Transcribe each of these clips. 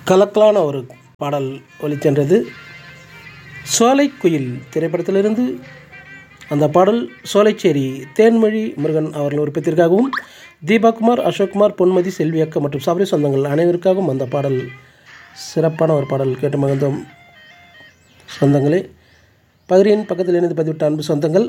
கலக்கலான ஒரு பாடல் ஒலிச்சென்றது சோலைக்குயில் திரைப்படத்திலிருந்து அந்த பாடல் சோலைச்சேரி தேன்மொழி முருகன் அவர்கள் விருப்பத்திற்காகவும் தீபாகுமார் அசோக்குமார் பொன்மதி செல்வி அக்கா மற்றும் சபரி சொந்தங்கள் அனைவருக்காகவும் அந்த பாடல் சிறப்பான ஒரு பாடல் கேட்டு மகிழ்ந்தோம் சொந்தங்களே பகிரின் பக்கத்தில் இணைந்து பதிவிட்ட அன்பு சொந்தங்கள்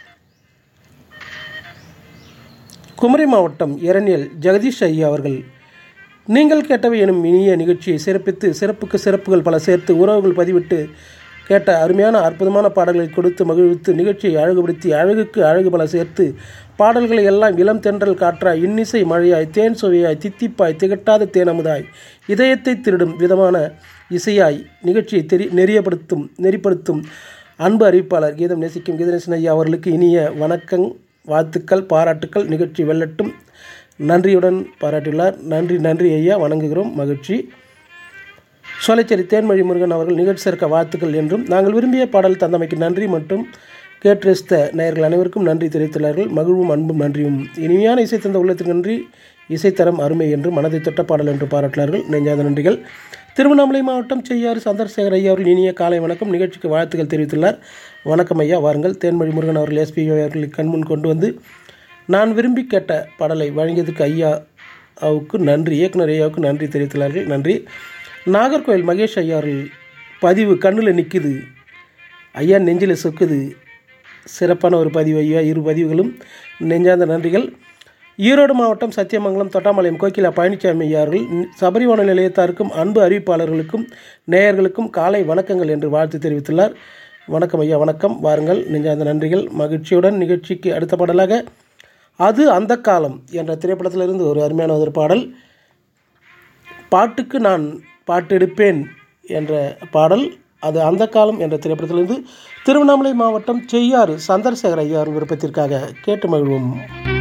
குமரி மாவட்டம் இரணியல் ஜெகதீஷ் ஐயா அவர்கள் நீங்கள் கேட்டவை எனும் இனிய நிகழ்ச்சியை சிறப்பித்து சிறப்புக்கு சிறப்புகள் பல சேர்த்து உறவுகள் பதிவிட்டு கேட்ட அருமையான அற்புதமான பாடல்களை கொடுத்து மகிழ்வித்து நிகழ்ச்சியை அழகுபடுத்தி அழகுக்கு அழகு பல சேர்த்து பாடல்களை எல்லாம் இளம் தென்றல் காற்றாய் இன்னிசை மழையாய் தேன் சுவையாய் தித்திப்பாய் திகட்டாத தேனமுதாய் இதயத்தை திருடும் விதமான இசையாய் நிகழ்ச்சியை தெரி நெறியப்படுத்தும் நெறிப்படுத்தும் அன்பு அறிவிப்பாளர் கீதம் நேசிக்கும் கீதநேசன் ஐயா அவர்களுக்கு இனிய வணக்கம் வாழ்த்துக்கள் பாராட்டுக்கள் நிகழ்ச்சி வெல்லட்டும் நன்றியுடன் பாராட்டியுள்ளார் நன்றி நன்றி ஐயா வணங்குகிறோம் மகிழ்ச்சி சோலைச்சேரி தேன்மொழி முருகன் அவர்கள் நிகழ்ச்சி சேர்க்க வாழ்த்துக்கள் என்றும் நாங்கள் விரும்பிய பாடல் தந்தமைக்கு நன்றி மற்றும் கேட்டு ரசித்த நேயர்கள் அனைவருக்கும் நன்றி தெரிவித்துள்ளார்கள் மகிழ்வும் அன்பும் நன்றியும் இனிமையான இசை தந்த உள்ளத்திற்கு நன்றி இசைத்தரம் அருமை என்று மனதை தொட்ட பாடல் என்று பாராட்டினார்கள் நெஞ்சாத நன்றிகள் திருவண்ணாமலை மாவட்டம் செய்யாறு சந்திரசேகர் ஐயா அவர்கள் இனிய காலை வணக்கம் நிகழ்ச்சிக்கு வாழ்த்துக்கள் தெரிவித்துள்ளார் வணக்கம் ஐயா வாருங்கள் தேன்மொழி முருகன் அவர்கள் எஸ்பி அவர்களை கண்முன் கொண்டு வந்து நான் விரும்பி கேட்ட பாடலை வழங்கியதற்கு ஐயாவுக்கு நன்றி இயக்குனர் ஐயாவுக்கு நன்றி தெரிவித்துள்ளார்கள் நன்றி நாகர்கோவில் மகேஷ் ஐயா அவர்கள் பதிவு கண்ணில் நிற்குது ஐயா நெஞ்சில் சொக்குது சிறப்பான ஒரு பதிவு ஐயா இரு பதிவுகளும் நெஞ்சார்ந்த நன்றிகள் ஈரோடு மாவட்டம் சத்தியமங்கலம் தொட்டாமலையம் கோகிலா பழனிசாமி ஐயா அவர்கள் சபரிவான நிலையத்தாருக்கும் அன்பு அறிவிப்பாளர்களுக்கும் நேயர்களுக்கும் காலை வணக்கங்கள் என்று வாழ்த்து தெரிவித்துள்ளார் வணக்கம் ஐயா வணக்கம் வாருங்கள் நெஞ்சார்ந்த நன்றிகள் மகிழ்ச்சியுடன் நிகழ்ச்சிக்கு அடுத்த பாடலாக அது அந்த காலம் என்ற திரைப்படத்திலிருந்து ஒரு அருமையான ஒரு பாடல் பாட்டுக்கு நான் பாட்டெடுப்பேன் என்ற பாடல் அது அந்த காலம் என்ற திரைப்படத்திலிருந்து திருவண்ணாமலை மாவட்டம் செய்யாறு சந்திரசேகர் ஐயார் விருப்பத்திற்காக கேட்டு மகிழ்வோம்